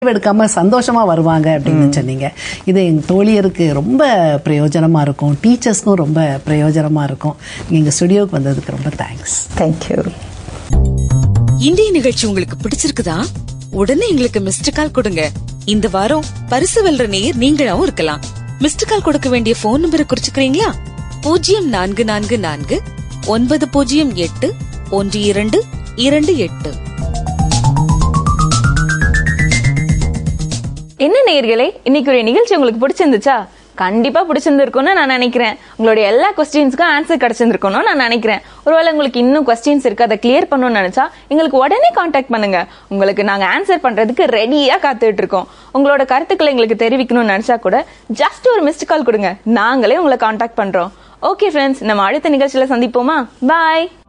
எடுக்காம சந்தோஷமா வருவாங்க அப்படின்னு சொன்னீங்க இது எங்க தோழியருக்கு ரொம்ப பிரயோஜனமா இருக்கும் டீச்சர்ஸ்க்கும் ரொம்ப பிரயோஜனமா இருக்கும் நீங்க ஸ்டுடியோக்கு வந்ததுக்கு ரொம்ப தேங்க்ஸ் தேங்க்யூ இன்றைய நிகழ்ச்சி உங்களுக்கு பிடிச்சிருக்குதா உடனே எங்களுக்கு மிஸ்டு கால் கொடுங்க இந்த வாரம் பரிசு வெல்ற நேயர் நீங்களாவும் இருக்கலாம் மிஸ்டு கால் கொடுக்க வேண்டிய போன் நம்பரை குறிச்சுக்கிறீங்களா பூஜ்ஜியம் நான்கு நான்கு நான்கு ஒன்பது பூஜ்ஜியம் எட்டு ஒன்று இரண்டு இரண்டு எட்டு என்ன நேயர்களே இன்னைக்கு ஒரு நிகழ்ச்சி உங்களுக்கு பிடிச்சிருந்துச்சா கண்டிப்பா பிடிச்சிருந்திருக்கும்னு நான் நினைக்கிறேன் உங்களுடைய எல்லா கொஸ்டின்ஸ்க்கும் ஆன்சர் கிடைச்சிருந்திருக்கணும்னு நான் நினைக்கிறேன் ஒருவேளை உங்களுக்கு இன்னும் கொஸ்டின்ஸ் இருக்கு அதை கிளியர் பண்ணணும்னு நினைச்சா எங்களுக்கு உடனே காண்டாக்ட் பண்ணுங்க உங்களுக்கு நாங்க ஆன்சர் பண்றதுக்கு ரெடியா காத்துட்டு இருக்கோம் உங்களோட கருத்துக்களை எங்களுக்கு தெரிவிக்கணும்னு நினைச்சா கூட ஜஸ்ட் ஒரு மிஸ்டு கால் கொடுங்க நாங்களே உங்களை காண்டாக்ட் பண்றோம் ஓகே ஃப்ரெண்ட்ஸ் நம்ம அடுத்த நிகழ்ச்சியில சந்திப்போமா பாய்